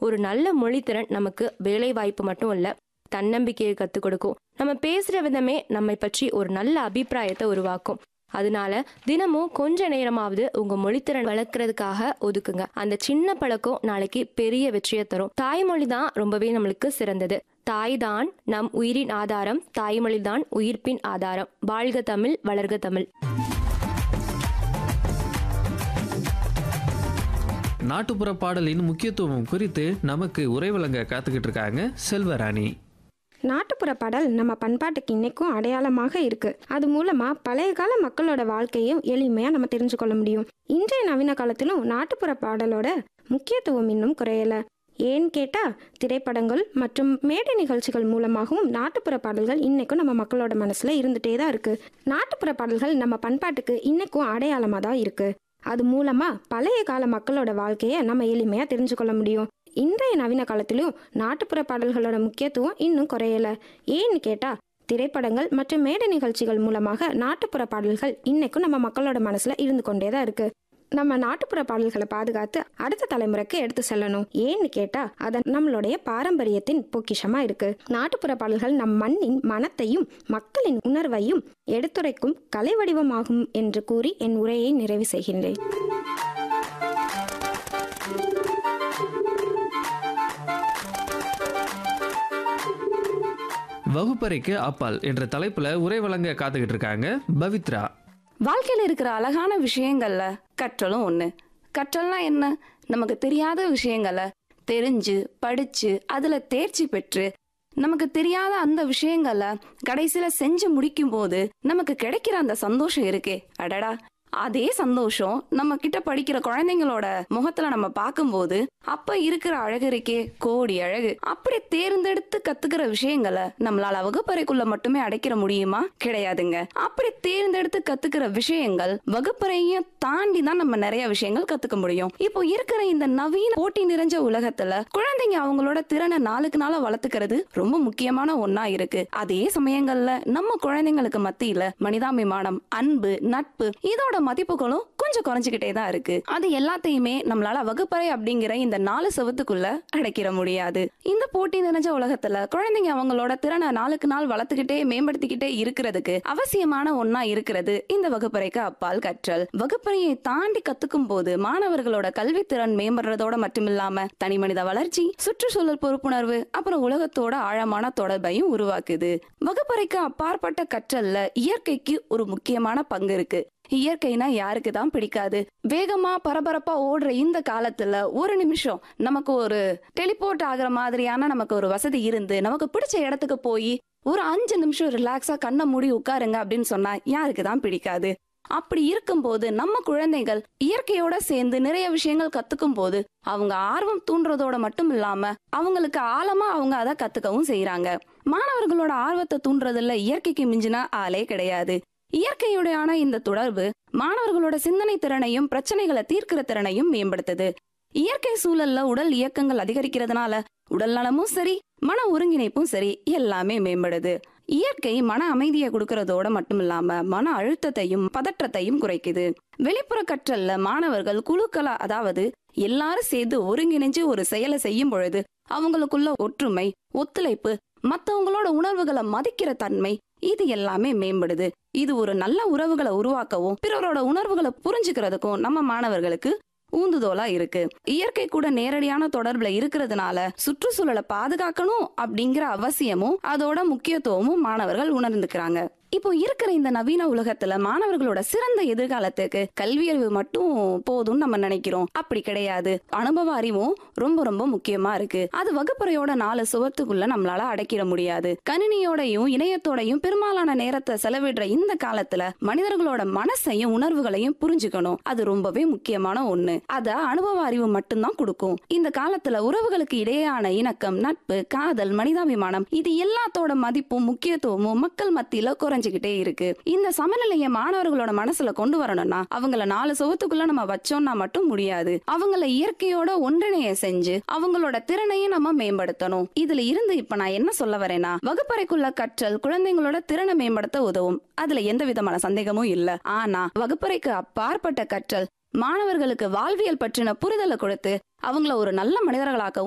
ஒரு நல்ல மொழித்திறன் நமக்கு வேலை வாய்ப்பு மட்டும் இல்ல தன்னம்பிக்கையை கற்றுக் கொடுக்கும் நம்ம பேசுற விதமே நம்மை பற்றி ஒரு நல்ல அபிப்பிராயத்தை உருவாக்கும் அதனால தினமும் கொஞ்ச நேரமாவது உங்க மொழித்திறன் வளர்க்கறதுக்காக ஒதுக்குங்க அந்த சின்ன பழக்கம் நாளைக்கு பெரிய வெற்றியை தரும் தாய்மொழி தான் ரொம்பவே நம்மளுக்கு சிறந்தது தாய் தான் நம் உயிரின் ஆதாரம் தாய்மொழி தான் உயிர்ப்பின் ஆதாரம் வாழ்க தமிழ் வளர்க தமிழ் நாட்டுப்புற பாடலின் முக்கியத்துவம் குறித்து நமக்கு உரை வழங்க காத்துக்கிட்டு இருக்காங்க செல்வராணி நாட்டுப்புற பாடல் நம்ம பண்பாட்டுக்கு இன்னைக்கும் அடையாளமாக இருக்கு அது மூலமா பழைய கால மக்களோட வாழ்க்கையும் எளிமையா நம்ம தெரிஞ்சுக்கொள்ள முடியும் இன்றைய நவீன காலத்திலும் நாட்டுப்புற பாடலோட முக்கியத்துவம் இன்னும் குறையல ஏன்னு கேட்டா திரைப்படங்கள் மற்றும் மேடை நிகழ்ச்சிகள் மூலமாகவும் நாட்டுப்புற பாடல்கள் இன்னைக்கும் நம்ம மக்களோட மனசுல இருந்துட்டே தான் இருக்கு நாட்டுப்புற பாடல்கள் நம்ம பண்பாட்டுக்கு இன்னைக்கும் அடையாளமா தான் இருக்கு அது மூலமா பழைய கால மக்களோட வாழ்க்கையை நம்ம எளிமையா தெரிஞ்சுக்கொள்ள முடியும் இன்றைய நவீன காலத்திலும் நாட்டுப்புற பாடல்களோட முக்கியத்துவம் இன்னும் குறையல ஏன்னு கேட்டா திரைப்படங்கள் மற்றும் மேடை நிகழ்ச்சிகள் மூலமாக நாட்டுப்புற பாடல்கள் இன்னைக்கும் நம்ம மக்களோட மனசுல இருந்து கொண்டே தான் இருக்கு நம்ம நாட்டுப்புற பாடல்களை பாதுகாத்து அடுத்த தலைமுறைக்கு எடுத்து செல்லணும் ஏன்னு கேட்டா அது நம்மளுடைய பாரம்பரியத்தின் பொக்கிஷமா இருக்கு நாட்டுப்புற பாடல்கள் நம் மண்ணின் மனத்தையும் மக்களின் உணர்வையும் எடுத்துரைக்கும் கலை வடிவமாகும் என்று கூறி என் உரையை நிறைவு செய்கின்றேன் வகுப்பறைக்கு அப்பால் என்ற தலைப்புல உரை வழங்க காத்துக்கிட்டு இருக்காங்க பவித்ரா வாழ்க்கையில இருக்கிற அழகான விஷயங்கள்ல கற்றலும் ஒண்ணு கற்றல்னா என்ன நமக்கு தெரியாத விஷயங்களை தெரிஞ்சு படிச்சு அதுல தேர்ச்சி பெற்று நமக்கு தெரியாத அந்த விஷயங்களை கடைசியில செஞ்சு முடிக்கும் போது நமக்கு கிடைக்கிற அந்த சந்தோஷம் இருக்கே அடடா அதே சந்தோஷம் நம்ம கிட்ட படிக்கிற குழந்தைங்களோட முகத்துல நம்ம பார்க்கும்போது அப்ப இருக்கிற அழகு இருக்கே கோடி அழகு அப்படி தேர்ந்தெடுத்து கத்துக்கிற விஷயங்களை நம்மளால வகுப்பறைக்குள்ள மட்டுமே அடைக்கிற முடியுமா கிடையாதுங்க அப்படி தேர்ந்தெடுத்து கத்துக்கிற விஷயங்கள் வகுப்பறையும் தாண்டி தான் நம்ம நிறைய விஷயங்கள் கத்துக்க முடியும் இப்போ இருக்கிற இந்த நவீன போட்டி நிறைஞ்ச உலகத்துல குழந்தைங்க அவங்களோட திறனை நாளுக்கு நாளா வளர்த்துக்கிறது ரொம்ப முக்கியமான ஒண்ணா இருக்கு அதே சமயங்கள்ல நம்ம குழந்தைங்களுக்கு மத்தியில மனிதாபிமானம் அன்பு நட்பு இதோட மதிப்புகளும் கொஞ்சம் குறைஞ்சுக்கிட்டே தான் இருக்கு அது எல்லாத்தையுமே நம்மளால வகுப்பறை அப்படிங்கிற இந்த நாலு செவத்துக்குள்ள அடைக்கிற முடியாது இந்த போட்டி நிறைஞ்ச உலகத்துல குழந்தைங்க அவங்களோட திறனை நாளுக்கு நாள் வளர்த்துக்கிட்டே மேம்படுத்திக்கிட்டே இருக்கிறதுக்கு அவசியமான ஒண்ணா இருக்கிறது இந்த வகுப்பறைக்கு அப்பால் கற்றல் வகுப்பறையை தாண்டி கத்துக்கும் போது மாணவர்களோட கல்வித்திறன் மேம்படுறதோட மட்டுமில்லாம தனி மனித வளர்ச்சி சுற்றுச்சூழல் பொறுப்புணர்வு அப்புறம் உலகத்தோட ஆழமான தொடர்பையும் உருவாக்குது வகுப்பறைக்கு அப்பாற்பட்ட கற்றல்ல இயற்கைக்கு ஒரு முக்கியமான பங்கு இருக்கு இயற்கைனா யாருக்கு தான் பிடிக்காது வேகமா பரபரப்பா ஓடுற இந்த காலத்துல ஒரு நிமிஷம் நமக்கு ஒரு டெலிபோர்ட் ஆகுற மாதிரியான நமக்கு ஒரு வசதி இருந்து நமக்கு பிடிச்ச இடத்துக்கு போய் ஒரு அஞ்சு நிமிஷம் ரிலாக்ஸா கண்ணை மூடி உட்காருங்க அப்படின்னு சொன்னா யாருக்கு தான் பிடிக்காது அப்படி இருக்கும்போது நம்ம குழந்தைகள் இயற்கையோட சேர்ந்து நிறைய விஷயங்கள் கத்துக்கும் போது அவங்க ஆர்வம் தூண்டுறதோட மட்டும் இல்லாம அவங்களுக்கு ஆழமா அவங்க அதை கத்துக்கவும் செய்யறாங்க மாணவர்களோட ஆர்வத்தை தூண்டுறதுல இயற்கைக்கு மிஞ்சினா ஆளே கிடையாது இயற்கையுடையான இந்த தொடர்பு மாணவர்களோட சிந்தனை திறனையும் பிரச்சனைகளை தீர்க்கிற திறனையும் மேம்படுத்துது இயற்கை சூழல்ல உடல் இயக்கங்கள் அதிகரிக்கிறதுனால உடல் நலமும் சரி மன ஒருங்கிணைப்பும் சரி எல்லாமே மேம்படுது இயற்கை மன அமைதியை கொடுக்கறதோட மட்டும் இல்லாம மன அழுத்தத்தையும் பதற்றத்தையும் குறைக்குது வெளிப்புற கற்றல்ல மாணவர்கள் குழுக்களா அதாவது எல்லாரும் சேர்ந்து ஒருங்கிணைஞ்சு ஒரு செயலை செய்யும் பொழுது அவங்களுக்குள்ள ஒற்றுமை ஒத்துழைப்பு மத்தவங்களோட உணர்வுகளை மதிக்கிற தன்மை இது எல்லாமே மேம்படுது இது ஒரு நல்ல உறவுகளை உருவாக்கவும் பிறரோட உணர்வுகளை புரிஞ்சுக்கிறதுக்கும் நம்ம மாணவர்களுக்கு ஊந்துதோலா இருக்கு இயற்கை கூட நேரடியான தொடர்புல இருக்கிறதுனால சுற்றுச்சூழலை பாதுகாக்கணும் அப்படிங்கிற அவசியமும் அதோட முக்கியத்துவமும் மாணவர்கள் உணர்ந்துக்கிறாங்க இப்போ இருக்கிற இந்த நவீன உலகத்துல மாணவர்களோட சிறந்த எதிர்காலத்துக்கு கல்வி அறிவு மட்டும் போதும்னு நம்ம நினைக்கிறோம் அப்படி கிடையாது அனுபவ அறிவும் ரொம்ப ரொம்ப முக்கியமா இருக்கு அது வகுப்பறையோட நாலு சுவத்துக்குள்ள நம்மளால அடைக்கிட முடியாது கணினியோடையும் இணையத்தோடையும் பெரும்பாலான நேரத்தை செலவிடுற இந்த காலத்துல மனிதர்களோட மனசையும் உணர்வுகளையும் புரிஞ்சுக்கணும் அது ரொம்பவே முக்கியமான ஒண்ணு அத அனுபவ அறிவு மட்டும்தான் கொடுக்கும் இந்த காலத்துல உறவுகளுக்கு இடையேயான இணக்கம் நட்பு காதல் மனிதாபிமானம் இது எல்லாத்தோட மதிப்பும் முக்கியத்துவமும் மக்கள் மத்தியில குறைஞ்சுக்கிட்டே இருக்கு இந்த சமநிலையை மாணவர்களோட மனசுல கொண்டு வரணும்னா அவங்கள நாலு சுவத்துக்குள்ள நம்ம வச்சோம்னா மட்டும் முடியாது அவங்கள இயற்கையோட ஒன்றிணைய செஞ்சு அவங்களோட திறனையும் நம்ம மேம்படுத்தணும் இதுல இருந்து இப்ப நான் என்ன சொல்ல வரேன்னா வகுப்பறைக்குள்ள கற்றல் குழந்தைங்களோட திறனை மேம்படுத்த உதவும் அதுல எந்த விதமான சந்தேகமும் இல்ல ஆனா வகுப்பறைக்கு அப்பாற்பட்ட கற்றல் மாணவர்களுக்கு வாழ்வியல் பற்றின புரிதலை கொடுத்து அவங்கள ஒரு நல்ல மனிதர்களாக்கவும்